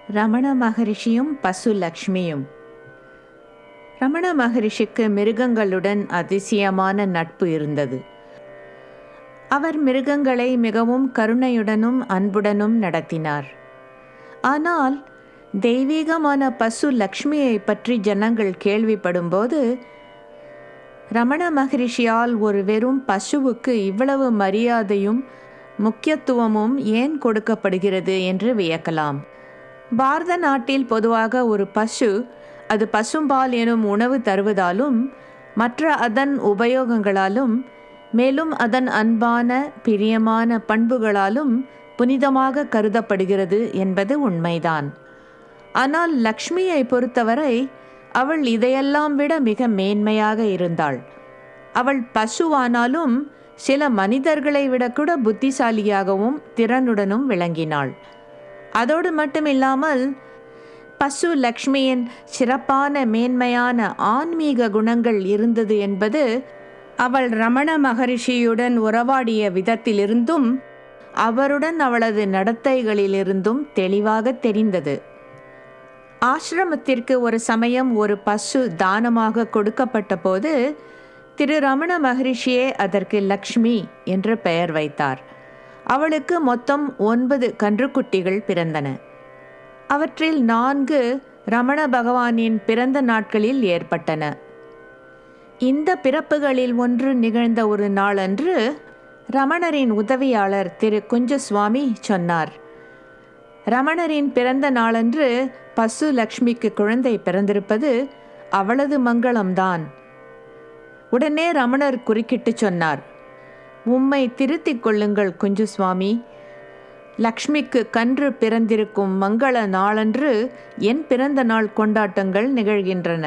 ரமண மகரிஷியும் பசு லக்ஷ்மியும் ரமண மகரிஷிக்கு மிருகங்களுடன் அதிசயமான நட்பு இருந்தது அவர் மிருகங்களை மிகவும் கருணையுடனும் அன்புடனும் நடத்தினார் ஆனால் தெய்வீகமான பசு லக்ஷ்மியை பற்றி ஜனங்கள் கேள்விப்படும்போது ரமண மகரிஷியால் ஒரு வெறும் பசுவுக்கு இவ்வளவு மரியாதையும் முக்கியத்துவமும் ஏன் கொடுக்கப்படுகிறது என்று வியக்கலாம் பாரத நாட்டில் பொதுவாக ஒரு பசு அது பசும்பால் எனும் உணவு தருவதாலும் மற்ற அதன் உபயோகங்களாலும் மேலும் அதன் அன்பான பிரியமான பண்புகளாலும் புனிதமாக கருதப்படுகிறது என்பது உண்மைதான் ஆனால் லக்ஷ்மியை பொறுத்தவரை அவள் இதையெல்லாம் விட மிக மேன்மையாக இருந்தாள் அவள் பசுவானாலும் சில மனிதர்களை விட கூட புத்திசாலியாகவும் திறனுடனும் விளங்கினாள் அதோடு மட்டுமில்லாமல் பசு லக்ஷ்மியின் சிறப்பான மேன்மையான ஆன்மீக குணங்கள் இருந்தது என்பது அவள் ரமண மகரிஷியுடன் உறவாடிய விதத்திலிருந்தும் அவருடன் அவளது நடத்தைகளிலிருந்தும் தெளிவாக தெரிந்தது ஆசிரமத்திற்கு ஒரு சமயம் ஒரு பசு தானமாக கொடுக்கப்பட்ட போது திரு ரமண மகரிஷியே அதற்கு லக்ஷ்மி என்று பெயர் வைத்தார் அவளுக்கு மொத்தம் ஒன்பது கன்றுக்குட்டிகள் பிறந்தன அவற்றில் நான்கு ரமண பகவானின் பிறந்த நாட்களில் ஏற்பட்டன இந்த பிறப்புகளில் ஒன்று நிகழ்ந்த ஒரு நாளன்று ரமணரின் உதவியாளர் திரு குஞ்சசுவாமி சொன்னார் ரமணரின் பிறந்த நாளன்று பசு லக்ஷ்மிக்கு குழந்தை பிறந்திருப்பது அவளது மங்களம்தான் உடனே ரமணர் குறுக்கிட்டு சொன்னார் உம்மை திருத்திக் கொள்ளுங்கள் குஞ்சுசுவாமி லக்ஷ்மிக்கு கன்று பிறந்திருக்கும் மங்கள நாளன்று என் பிறந்த நாள் கொண்டாட்டங்கள் நிகழ்கின்றன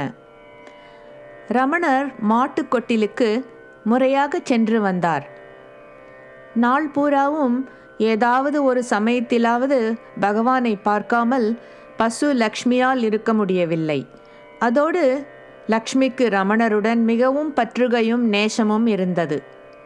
ரமணர் மாட்டுக்கொட்டிலுக்கு முறையாக சென்று வந்தார் நாள் பூராவும் ஏதாவது ஒரு சமயத்திலாவது பகவானை பார்க்காமல் பசு லக்ஷ்மியால் இருக்க முடியவில்லை அதோடு லக்ஷ்மிக்கு ரமணருடன் மிகவும் பற்றுகையும் நேசமும் இருந்தது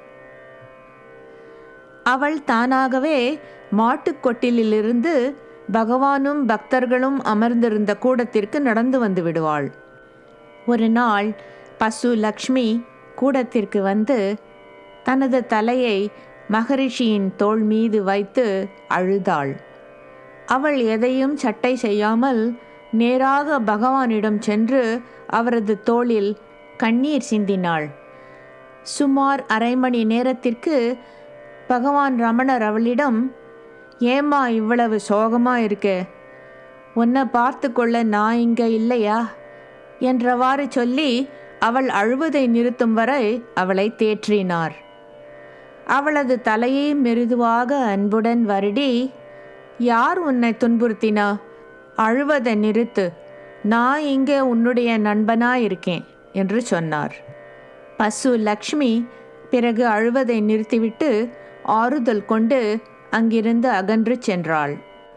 அவள் தானாகவே மாட்டுக்கொட்டிலிருந்து பகவானும் பக்தர்களும் அமர்ந்திருந்த கூடத்திற்கு நடந்து வந்து விடுவாள் ஒரு நாள் பசு லக்ஷ்மி கூடத்திற்கு வந்து தனது தலையை மகரிஷியின் தோள் மீது வைத்து அழுதாள் அவள் எதையும் சட்டை செய்யாமல் நேராக பகவானிடம் சென்று அவரது தோளில் கண்ணீர் சிந்தினாள் சுமார் அரை மணி நேரத்திற்கு பகவான் ரமணர் அவளிடம் ஏம்மா இவ்வளவு சோகமா இருக்க உன்னை பார்த்து கொள்ள நான் இங்க இல்லையா என்றவாறு சொல்லி அவள் அழுவதை நிறுத்தும் வரை அவளை தேற்றினார் அவளது தலையை மெருதுவாக அன்புடன் வருடி யார் உன்னை துன்புறுத்தினா அழுவதை நிறுத்து நான் இங்கே உன்னுடைய நண்பனா இருக்கேன் என்று சொன்னார் பசு லக்ஷ்மி பிறகு அழுவதை நிறுத்திவிட்டு ஆறுதல் கொண்டு அங்கிருந்து அகன்று சென்றாள்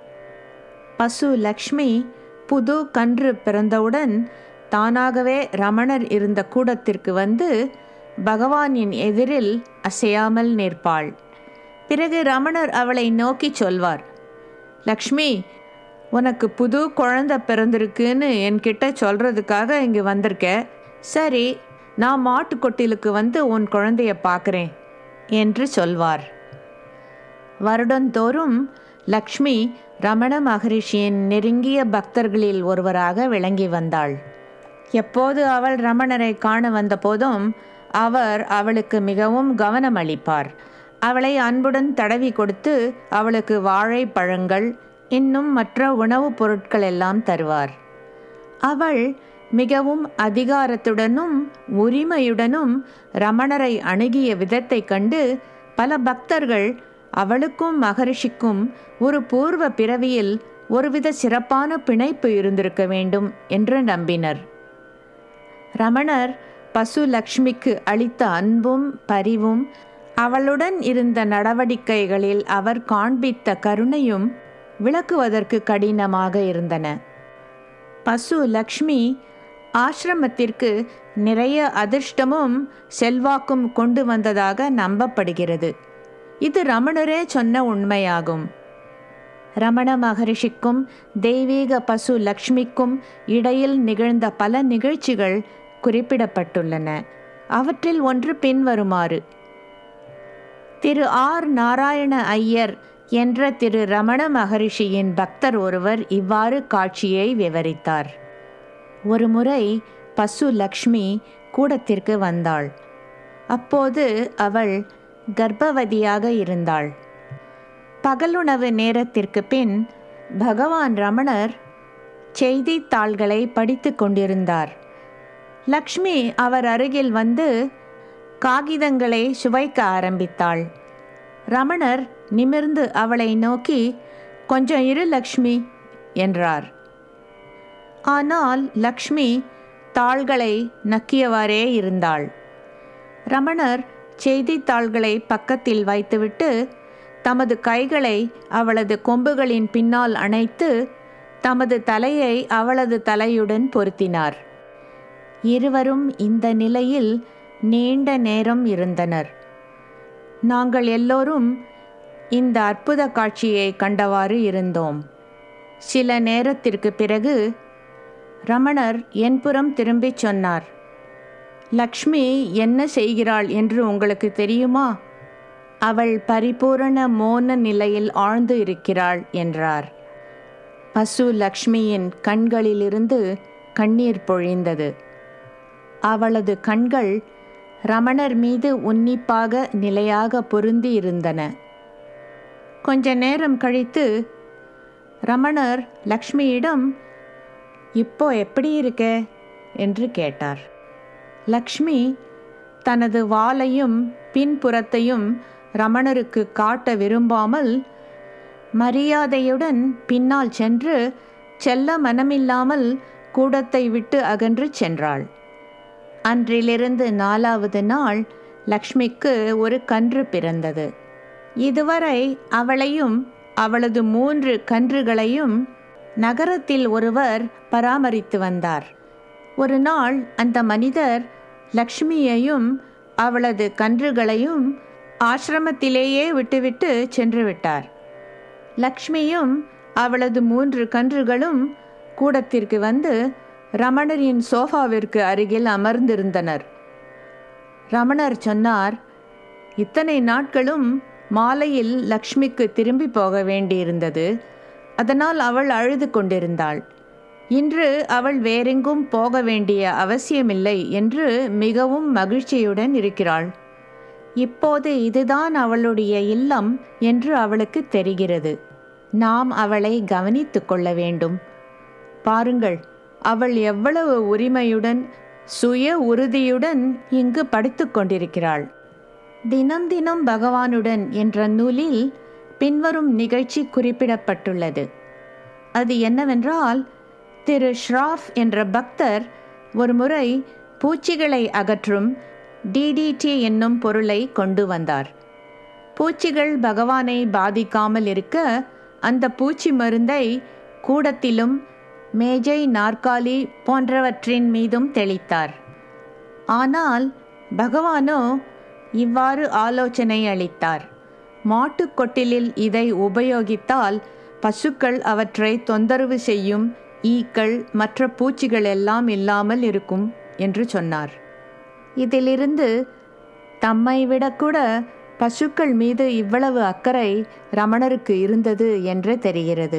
பசு லக்ஷ்மி புது கன்று பிறந்தவுடன் தானாகவே ரமணர் இருந்த கூடத்திற்கு வந்து பகவானின் எதிரில் அசையாமல் நிற்பாள் பிறகு ரமணர் அவளை நோக்கி சொல்வார் லக்ஷ்மி உனக்கு புது குழந்தை பிறந்திருக்குன்னு என்கிட்ட சொல்கிறதுக்காக இங்கே வந்திருக்க சரி நான் மாட்டுக்கொட்டிலுக்கு வந்து உன் குழந்தைய பார்க்குறேன் என்று சொல்வார் வருடந்தோறும் லக்ஷ்மி ரமண மகரிஷியின் நெருங்கிய பக்தர்களில் ஒருவராக விளங்கி வந்தாள் எப்போது அவள் ரமணரை காண வந்தபோதும் அவர் அவளுக்கு மிகவும் கவனம் அளிப்பார் அவளை அன்புடன் தடவி கொடுத்து அவளுக்கு வாழைப்பழங்கள் இன்னும் மற்ற உணவுப் பொருட்கள் எல்லாம் தருவார் அவள் மிகவும் அதிகாரத்துடனும் உரிமையுடனும் ரமணரை அணுகிய விதத்தை கண்டு பல பக்தர்கள் அவளுக்கும் மகரிஷிக்கும் ஒரு பூர்வ பிறவியில் ஒருவித சிறப்பான பிணைப்பு இருந்திருக்க வேண்டும் என்று நம்பினர் ரமணர் பசு லக்ஷ்மிக்கு அளித்த அன்பும் பரிவும் அவளுடன் இருந்த நடவடிக்கைகளில் அவர் காண்பித்த கருணையும் விளக்குவதற்கு கடினமாக இருந்தன பசு லக்ஷ்மி ஆசிரமத்திற்கு நிறைய அதிர்ஷ்டமும் செல்வாக்கும் கொண்டு வந்ததாக நம்பப்படுகிறது இது ரமணரே சொன்ன உண்மையாகும் ரமண மகரிஷிக்கும் தெய்வீக பசு லக்ஷ்மிக்கும் இடையில் நிகழ்ந்த பல நிகழ்ச்சிகள் குறிப்பிடப்பட்டுள்ளன அவற்றில் ஒன்று பின்வருமாறு திரு ஆர் நாராயண ஐயர் என்ற திரு ரமண மகரிஷியின் பக்தர் ஒருவர் இவ்வாறு காட்சியை விவரித்தார் ஒருமுறை பசு லக்ஷ்மி கூடத்திற்கு வந்தாள் அப்போது அவள் கர்ப்பவதியாக இருந்தாள் பகலுணவு நேரத்திற்கு பின் பகவான் ரமணர் செய்தித்தாள்களை படித்து கொண்டிருந்தார் லக்ஷ்மி அவர் அருகில் வந்து காகிதங்களை சுவைக்க ஆரம்பித்தாள் ரமணர் நிமிர்ந்து அவளை நோக்கி கொஞ்சம் இரு லக்ஷ்மி என்றார் ஆனால் லக்ஷ்மி தாள்களை நக்கியவாறே இருந்தாள் ரமணர் செய்தித்தாள்களை பக்கத்தில் வைத்துவிட்டு தமது கைகளை அவளது கொம்புகளின் பின்னால் அணைத்து தமது தலையை அவளது தலையுடன் பொருத்தினார் இருவரும் இந்த நிலையில் நீண்ட நேரம் இருந்தனர் நாங்கள் எல்லோரும் இந்த அற்புத காட்சியை கண்டவாறு இருந்தோம் சில நேரத்திற்கு பிறகு ரமணர் என்புறம் திரும்பிச் சொன்னார் லக்ஷ்மி என்ன செய்கிறாள் என்று உங்களுக்கு தெரியுமா அவள் பரிபூரண மோன நிலையில் ஆழ்ந்து இருக்கிறாள் என்றார் பசு லக்ஷ்மியின் கண்களிலிருந்து கண்ணீர் பொழிந்தது அவளது கண்கள் ரமணர் மீது உன்னிப்பாக நிலையாக பொருந்தி இருந்தன கொஞ்ச நேரம் கழித்து ரமணர் லக்ஷ்மியிடம் இப்போ எப்படி இருக்க என்று கேட்டார் லக்ஷ்மி தனது வாலையும் பின்புறத்தையும் ரமணருக்கு காட்ட விரும்பாமல் மரியாதையுடன் பின்னால் சென்று செல்ல மனமில்லாமல் கூடத்தை விட்டு அகன்று சென்றாள் அன்றிலிருந்து நாலாவது நாள் லக்ஷ்மிக்கு ஒரு கன்று பிறந்தது இதுவரை அவளையும் அவளது மூன்று கன்றுகளையும் நகரத்தில் ஒருவர் பராமரித்து வந்தார் ஒரு நாள் அந்த மனிதர் லக்ஷ்மியையும் அவளது கன்றுகளையும் ஆசிரமத்திலேயே விட்டுவிட்டு சென்று விட்டார் லக்ஷ்மியும் அவளது மூன்று கன்றுகளும் கூடத்திற்கு வந்து ரமணரின் சோஃபாவிற்கு அருகில் அமர்ந்திருந்தனர் ரமணர் சொன்னார் இத்தனை நாட்களும் மாலையில் லக்ஷ்மிக்கு திரும்பி போக வேண்டியிருந்தது அதனால் அவள் அழுது கொண்டிருந்தாள் இன்று அவள் வேறெங்கும் போக வேண்டிய அவசியமில்லை என்று மிகவும் மகிழ்ச்சியுடன் இருக்கிறாள் இப்போது இதுதான் அவளுடைய இல்லம் என்று அவளுக்கு தெரிகிறது நாம் அவளை கவனித்து கொள்ள வேண்டும் பாருங்கள் அவள் எவ்வளவு உரிமையுடன் சுய உறுதியுடன் இங்கு படித்து கொண்டிருக்கிறாள் தினம் தினம் பகவானுடன் என்ற நூலில் பின்வரும் நிகழ்ச்சி குறிப்பிடப்பட்டுள்ளது அது என்னவென்றால் திரு ஷ்ராஃப் என்ற பக்தர் ஒருமுறை பூச்சிகளை அகற்றும் டிடிடி என்னும் பொருளை கொண்டு வந்தார் பூச்சிகள் பகவானை பாதிக்காமல் இருக்க அந்த பூச்சி மருந்தை கூடத்திலும் மேஜை நாற்காலி போன்றவற்றின் மீதும் தெளித்தார் ஆனால் பகவானோ இவ்வாறு ஆலோசனை அளித்தார் மாட்டுக்கொட்டிலில் இதை உபயோகித்தால் பசுக்கள் அவற்றை தொந்தரவு செய்யும் ஈக்கள் மற்ற பூச்சிகள் எல்லாம் இல்லாமல் இருக்கும் என்று சொன்னார் இதிலிருந்து தம்மை விடக்கூட பசுக்கள் மீது இவ்வளவு அக்கறை ரமணருக்கு இருந்தது என்று தெரிகிறது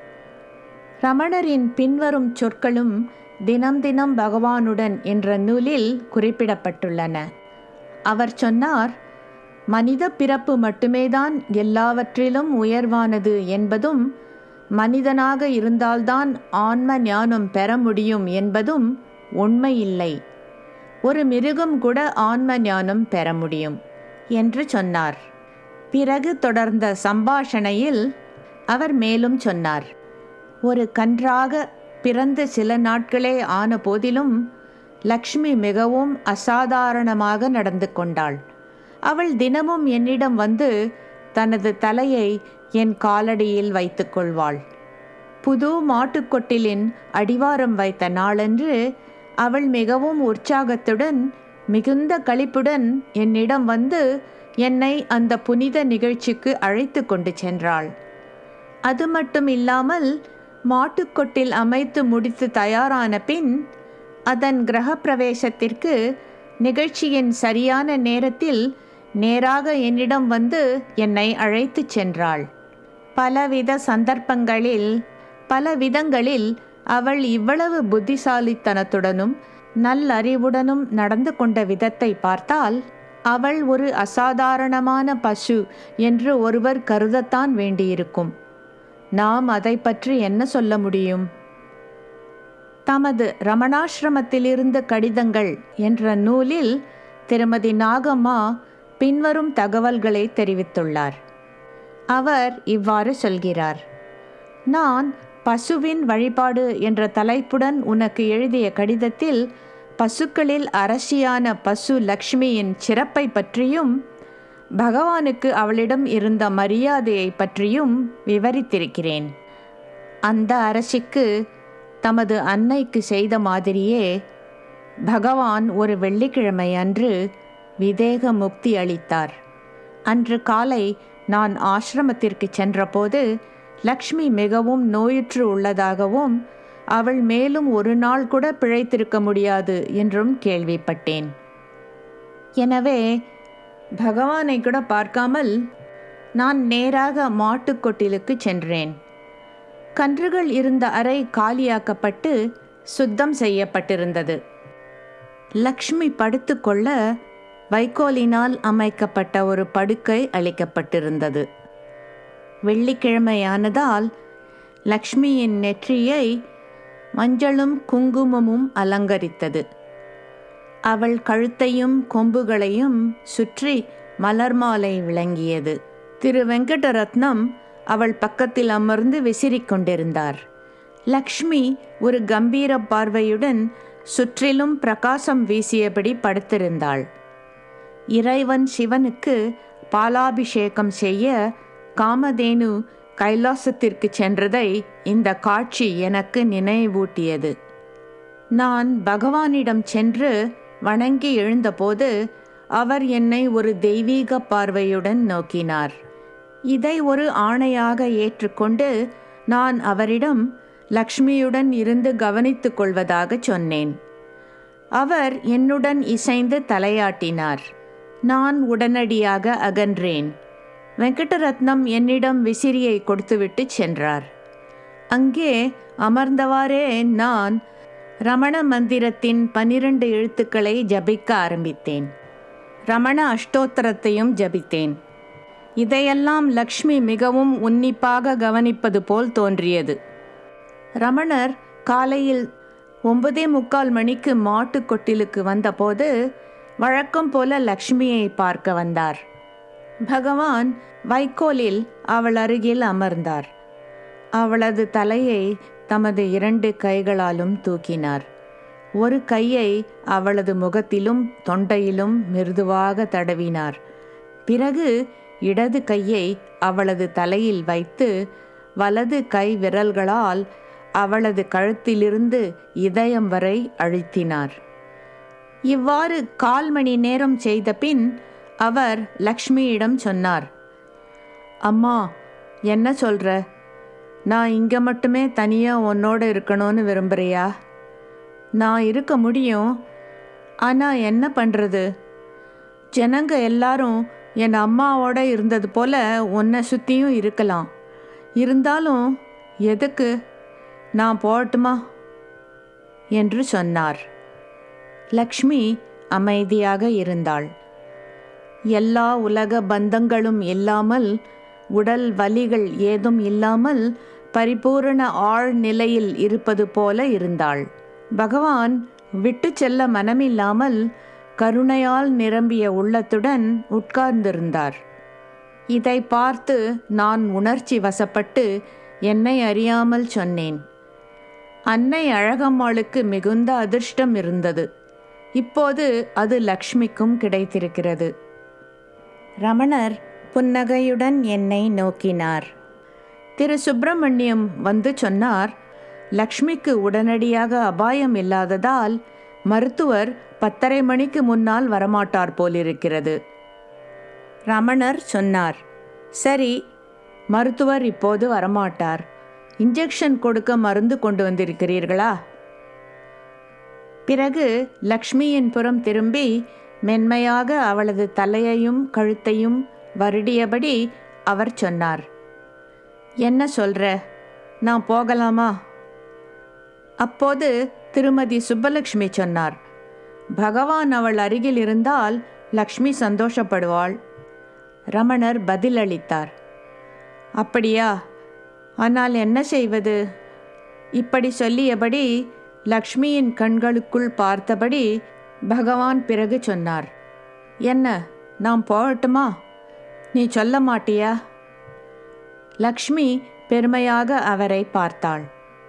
ரமணரின் பின்வரும் சொற்களும் தினம் தினம் பகவானுடன் என்ற நூலில் குறிப்பிடப்பட்டுள்ளன அவர் சொன்னார் மனித பிறப்பு மட்டுமேதான் எல்லாவற்றிலும் உயர்வானது என்பதும் மனிதனாக இருந்தால்தான் ஆன்ம ஞானம் பெற முடியும் என்பதும் உண்மையில்லை ஒரு மிருகம் கூட ஆன்ம ஞானம் பெற முடியும் என்று சொன்னார் பிறகு தொடர்ந்த சம்பாஷணையில் அவர் மேலும் சொன்னார் ஒரு கன்றாக பிறந்த சில நாட்களே ஆன போதிலும் லக்ஷ்மி மிகவும் அசாதாரணமாக நடந்து கொண்டாள் அவள் தினமும் என்னிடம் வந்து தனது தலையை என் காலடியில் வைத்துக் கொள்வாள் புது மாட்டுக்கொட்டிலின் அடிவாரம் வைத்த நாளன்று அவள் மிகவும் உற்சாகத்துடன் மிகுந்த களிப்புடன் என்னிடம் வந்து என்னை அந்த புனித நிகழ்ச்சிக்கு அழைத்து கொண்டு சென்றாள் அது மட்டும் இல்லாமல் மாட்டுக்கொட்டில் அமைத்து முடித்து தயாரான பின் அதன் கிரகப்பிரவேசத்திற்கு நிகழ்ச்சியின் சரியான நேரத்தில் நேராக என்னிடம் வந்து என்னை அழைத்துச் சென்றாள் பலவித சந்தர்ப்பங்களில் பல விதங்களில் அவள் இவ்வளவு புத்திசாலித்தனத்துடனும் நல்லறிவுடனும் நடந்து கொண்ட விதத்தை பார்த்தால் அவள் ஒரு அசாதாரணமான பசு என்று ஒருவர் கருதத்தான் வேண்டியிருக்கும் நாம் அதை பற்றி என்ன சொல்ல முடியும் தமது ரமணாசிரமத்திலிருந்து கடிதங்கள் என்ற நூலில் திருமதி நாகம்மா பின்வரும் தகவல்களை தெரிவித்துள்ளார் அவர் இவ்வாறு சொல்கிறார் நான் பசுவின் வழிபாடு என்ற தலைப்புடன் உனக்கு எழுதிய கடிதத்தில் பசுக்களில் அரசியான பசு லக்ஷ்மியின் சிறப்பை பற்றியும் பகவானுக்கு அவளிடம் இருந்த மரியாதையை பற்றியும் விவரித்திருக்கிறேன் அந்த அரசிக்கு தமது அன்னைக்கு செய்த மாதிரியே பகவான் ஒரு வெள்ளிக்கிழமை அன்று விதேக முக்தி அளித்தார் அன்று காலை நான் ஆசிரமத்திற்கு சென்றபோது லக்ஷ்மி மிகவும் நோயுற்று உள்ளதாகவும் அவள் மேலும் ஒரு நாள் கூட பிழைத்திருக்க முடியாது என்றும் கேள்விப்பட்டேன் எனவே பகவானை கூட பார்க்காமல் நான் நேராக மாட்டுக்கொட்டிலுக்கு சென்றேன் கன்றுகள் இருந்த அறை காலியாக்கப்பட்டு சுத்தம் செய்யப்பட்டிருந்தது லக்ஷ்மி படுத்துக்கொள்ள வைக்கோலினால் அமைக்கப்பட்ட ஒரு படுக்கை அளிக்கப்பட்டிருந்தது வெள்ளிக்கிழமையானதால் லக்ஷ்மியின் நெற்றியை மஞ்சளும் குங்குமமும் அலங்கரித்தது அவள் கழுத்தையும் கொம்புகளையும் சுற்றி மலர் மாலை விளங்கியது திரு வெங்கடரத்னம் அவள் பக்கத்தில் அமர்ந்து விசிறிக் கொண்டிருந்தார் லக்ஷ்மி ஒரு கம்பீர பார்வையுடன் சுற்றிலும் பிரகாசம் வீசியபடி படுத்திருந்தாள் இறைவன் சிவனுக்கு பாலாபிஷேகம் செய்ய காமதேனு கைலாசத்திற்கு சென்றதை இந்த காட்சி எனக்கு நினைவூட்டியது நான் பகவானிடம் சென்று வணங்கி எழுந்தபோது அவர் என்னை ஒரு தெய்வீக பார்வையுடன் நோக்கினார் இதை ஒரு ஆணையாக ஏற்றுக்கொண்டு நான் அவரிடம் லக்ஷ்மியுடன் இருந்து கவனித்துக் கொள்வதாக சொன்னேன் அவர் என்னுடன் இசைந்து தலையாட்டினார் நான் உடனடியாக அகன்றேன் வெங்கடரத்னம் என்னிடம் விசிறியை கொடுத்துவிட்டு சென்றார் அங்கே அமர்ந்தவாறே நான் ரமண மந்திரத்தின் பனிரெண்டு எழுத்துக்களை ஜபிக்க ஆரம்பித்தேன் ரமண அஷ்டோத்தரத்தையும் ஜபித்தேன் இதையெல்லாம் லக்ஷ்மி மிகவும் உன்னிப்பாக கவனிப்பது போல் தோன்றியது ரமணர் காலையில் ஒன்பதே முக்கால் மணிக்கு மாட்டுக்கொட்டிலுக்கு வந்தபோது வழக்கம் போல லக்ஷ்மியை பார்க்க வந்தார் பகவான் வைக்கோலில் அவள் அருகில் அமர்ந்தார் அவளது தலையை தமது இரண்டு கைகளாலும் தூக்கினார் ஒரு கையை அவளது முகத்திலும் தொண்டையிலும் மிருதுவாக தடவினார் பிறகு இடது கையை அவளது தலையில் வைத்து வலது கை விரல்களால் அவளது கழுத்திலிருந்து இதயம் வரை அழுத்தினார் இவ்வாறு கால் மணி நேரம் செய்த பின் அவர் லக்ஷ்மியிடம் சொன்னார் அம்மா என்ன சொல்ற நான் இங்கே மட்டுமே தனியாக உன்னோட இருக்கணும்னு விரும்புகிறியா நான் இருக்க முடியும் ஆனால் என்ன பண்ணுறது ஜனங்க எல்லாரும் என் அம்மாவோட இருந்தது போல உன்னை சுற்றியும் இருக்கலாம் இருந்தாலும் எதுக்கு நான் போகட்டுமா என்று சொன்னார் லக்ஷ்மி அமைதியாக இருந்தாள் எல்லா உலக பந்தங்களும் இல்லாமல் உடல் வலிகள் ஏதும் இல்லாமல் பரிபூரண ஆழ் நிலையில் இருப்பது போல இருந்தாள் பகவான் விட்டு செல்ல மனமில்லாமல் கருணையால் நிரம்பிய உள்ளத்துடன் உட்கார்ந்திருந்தார் இதை பார்த்து நான் உணர்ச்சி வசப்பட்டு என்னை அறியாமல் சொன்னேன் அன்னை அழகம்மாளுக்கு மிகுந்த அதிர்ஷ்டம் இருந்தது இப்போது அது லக்ஷ்மிக்கும் கிடைத்திருக்கிறது ரமணர் புன்னகையுடன் என்னை நோக்கினார் திரு சுப்பிரமணியம் வந்து சொன்னார் லக்ஷ்மிக்கு உடனடியாக அபாயம் இல்லாததால் மருத்துவர் பத்தரை மணிக்கு முன்னால் வரமாட்டார் போலிருக்கிறது ரமணர் சொன்னார் சரி மருத்துவர் இப்போது வரமாட்டார் இன்ஜெக்ஷன் கொடுக்க மருந்து கொண்டு வந்திருக்கிறீர்களா பிறகு லக்ஷ்மியின் புறம் திரும்பி மென்மையாக அவளது தலையையும் கழுத்தையும் வருடியபடி அவர் சொன்னார் என்ன சொல்ற நான் போகலாமா அப்போது திருமதி சுப்பலக்ஷ்மி சொன்னார் பகவான் அவள் அருகில் இருந்தால் லக்ஷ்மி சந்தோஷப்படுவாள் ரமணர் பதிலளித்தார் அப்படியா ஆனால் என்ன செய்வது இப்படி சொல்லியபடி லக்ஷ்மியின் கண்களுக்குள் பார்த்தபடி பகவான் பிறகு சொன்னார் என்ன நாம் போகட்டுமா நீ சொல்ல மாட்டியா லக்ஷ்மி பெருமையாக அவரை பார்த்தாள்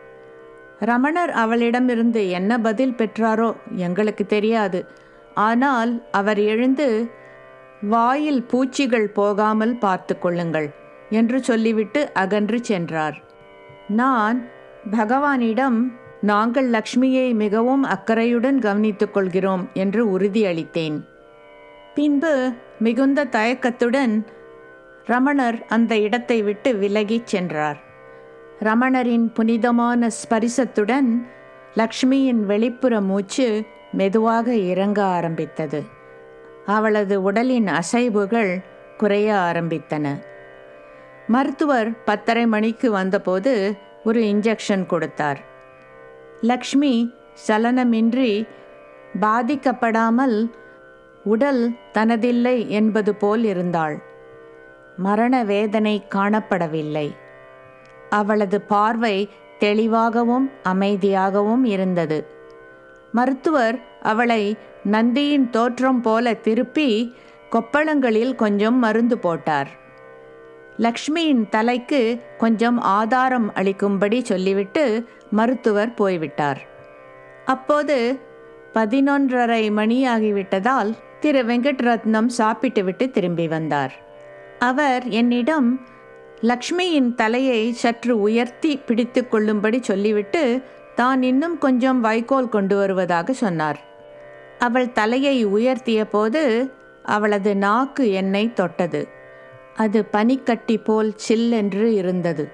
ரமணர் அவளிடமிருந்து என்ன பதில் பெற்றாரோ எங்களுக்கு தெரியாது ஆனால் அவர் எழுந்து வாயில் பூச்சிகள் போகாமல் பார்த்து கொள்ளுங்கள் என்று சொல்லிவிட்டு அகன்று சென்றார் நான் பகவானிடம் நாங்கள் லக்ஷ்மியை மிகவும் அக்கறையுடன் கவனித்துக் கொள்கிறோம் என்று உறுதியளித்தேன் பின்பு மிகுந்த தயக்கத்துடன் ரமணர் அந்த இடத்தை விட்டு விலகிச் சென்றார் ரமணரின் புனிதமான ஸ்பரிசத்துடன் லக்ஷ்மியின் வெளிப்புற மூச்சு மெதுவாக இறங்க ஆரம்பித்தது அவளது உடலின் அசைவுகள் குறைய ஆரம்பித்தன மருத்துவர் பத்தரை மணிக்கு வந்தபோது ஒரு இன்ஜெக்ஷன் கொடுத்தார் லக்ஷ்மி சலனமின்றி பாதிக்கப்படாமல் உடல் தனதில்லை என்பது போல் இருந்தாள் மரண வேதனை காணப்படவில்லை அவளது பார்வை தெளிவாகவும் அமைதியாகவும் இருந்தது மருத்துவர் அவளை நந்தியின் தோற்றம் போல திருப்பி கொப்பளங்களில் கொஞ்சம் மருந்து போட்டார் லக்ஷ்மியின் தலைக்கு கொஞ்சம் ஆதாரம் அளிக்கும்படி சொல்லிவிட்டு மருத்துவர் போய்விட்டார் அப்போது பதினொன்றரை மணியாகிவிட்டதால் திரு வெங்கட்ரத்னம் சாப்பிட்டுவிட்டு திரும்பி வந்தார் அவர் என்னிடம் லக்ஷ்மியின் தலையை சற்று உயர்த்தி பிடித்து கொள்ளும்படி சொல்லிவிட்டு தான் இன்னும் கொஞ்சம் வைக்கோல் கொண்டு வருவதாக சொன்னார் அவள் தலையை உயர்த்திய போது அவளது நாக்கு என்னை தொட்டது அது பனிக்கட்டி போல் சில்லென்று இருந்தது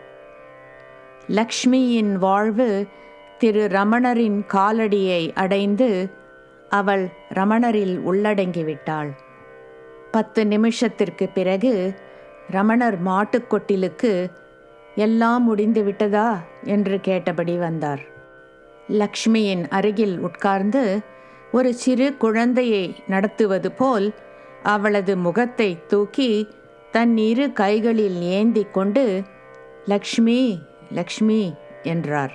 லக்ஷ்மியின் வாழ்வு திரு ரமணரின் காலடியை அடைந்து அவள் ரமணரில் உள்ளடங்கிவிட்டாள் பத்து நிமிஷத்திற்கு பிறகு ரமணர் மாட்டுக்கொட்டிலுக்கு எல்லாம் முடிந்து விட்டதா என்று கேட்டபடி வந்தார் லக்ஷ்மியின் அருகில் உட்கார்ந்து ஒரு சிறு குழந்தையை நடத்துவது போல் அவளது முகத்தை தூக்கி தன் இரு கைகளில் ஏந்தி கொண்டு லக்ஷ்மி லக்ஷ்மி என்றார்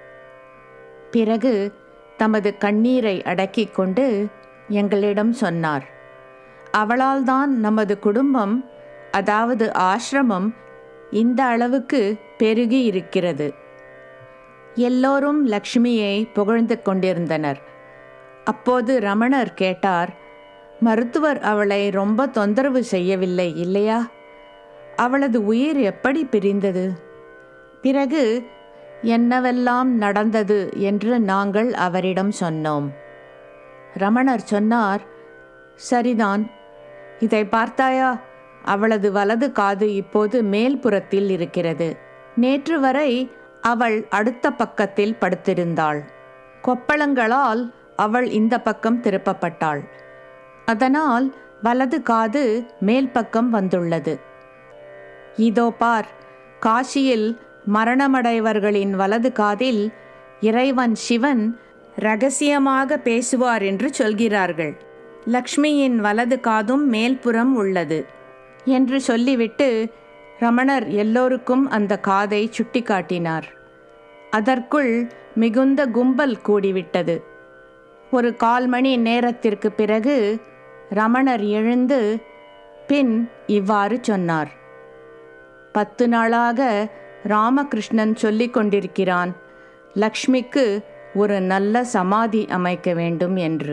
பிறகு தமது கண்ணீரை அடக்கிக் கொண்டு எங்களிடம் சொன்னார் அவளால்தான் நமது குடும்பம் அதாவது ஆசிரமம் இந்த அளவுக்கு பெருகி இருக்கிறது எல்லோரும் லக்ஷ்மியை புகழ்ந்து கொண்டிருந்தனர் அப்போது ரமணர் கேட்டார் மருத்துவர் அவளை ரொம்ப தொந்தரவு செய்யவில்லை இல்லையா அவளது உயிர் எப்படி பிரிந்தது பிறகு என்னவெல்லாம் நடந்தது என்று நாங்கள் அவரிடம் சொன்னோம் ரமணர் சொன்னார் சரிதான் இதை பார்த்தாயா அவளது வலது காது இப்போது மேல்புறத்தில் இருக்கிறது நேற்று வரை அவள் அடுத்த பக்கத்தில் படுத்திருந்தாள் கொப்பளங்களால் அவள் இந்த பக்கம் திருப்பப்பட்டாள் அதனால் வலது காது மேல் பக்கம் வந்துள்ளது இதோ பார் காசியில் மரணமடைவர்களின் வலது காதில் இறைவன் சிவன் ரகசியமாக பேசுவார் என்று சொல்கிறார்கள் லக்ஷ்மியின் வலது காதும் மேல்புறம் உள்ளது என்று சொல்லிவிட்டு ரமணர் எல்லோருக்கும் அந்த காதை சுட்டிக்காட்டினார் அதற்குள் மிகுந்த கும்பல் கூடிவிட்டது ஒரு கால் மணி நேரத்திற்கு பிறகு ரமணர் எழுந்து பின் இவ்வாறு சொன்னார் பத்து நாளாக ராமகிருஷ்ணன் சொல்லிக் கொண்டிருக்கிறான் லக்ஷ்மிக்கு ஒரு நல்ல சமாதி அமைக்க வேண்டும் என்று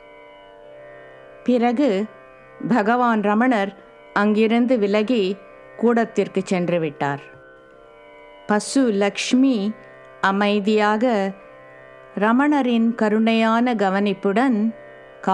பிறகு பகவான் ரமணர் அங்கிருந்து விலகி கூடத்திற்கு சென்று விட்டார் பசு லக்ஷ்மி அமைதியாக ரமணரின் கருணையான கவனிப்புடன்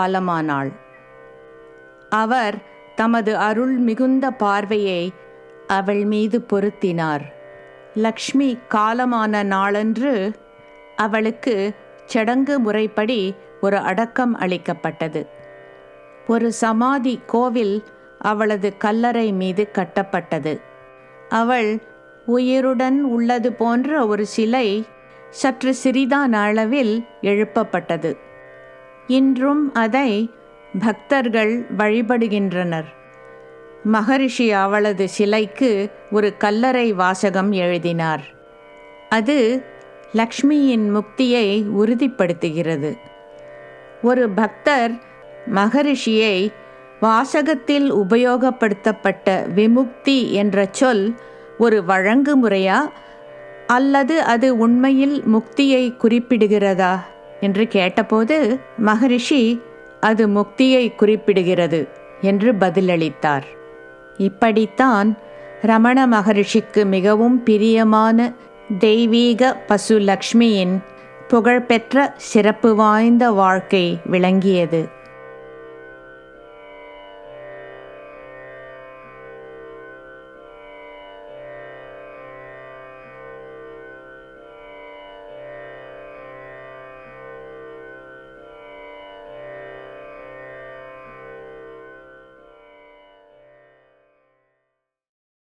காலமானாள் அவர் தமது அருள் மிகுந்த பார்வையை அவள் மீது பொருத்தினார் லக்ஷ்மி காலமான நாளன்று அவளுக்கு சடங்கு முறைப்படி ஒரு அடக்கம் அளிக்கப்பட்டது ஒரு சமாதி கோவில் அவளது கல்லறை மீது கட்டப்பட்டது அவள் உயிருடன் உள்ளது போன்ற ஒரு சிலை சற்று சிறிதான அளவில் எழுப்பப்பட்டது இன்றும் அதை பக்தர்கள் வழிபடுகின்றனர் மகரிஷி அவளது சிலைக்கு ஒரு கல்லறை வாசகம் எழுதினார் அது லக்ஷ்மியின் முக்தியை உறுதிப்படுத்துகிறது ஒரு பக்தர் மகரிஷியை வாசகத்தில் உபயோகப்படுத்தப்பட்ட விமுக்தி என்ற சொல் ஒரு வழங்கு முறையா அல்லது அது உண்மையில் முக்தியை குறிப்பிடுகிறதா என்று கேட்டபோது மகரிஷி அது முக்தியை குறிப்பிடுகிறது என்று பதிலளித்தார் இப்படித்தான் ரமண மகரிஷிக்கு மிகவும் பிரியமான தெய்வீக பசு லக்ஷ்மியின் புகழ்பெற்ற சிறப்பு வாய்ந்த வாழ்க்கை விளங்கியது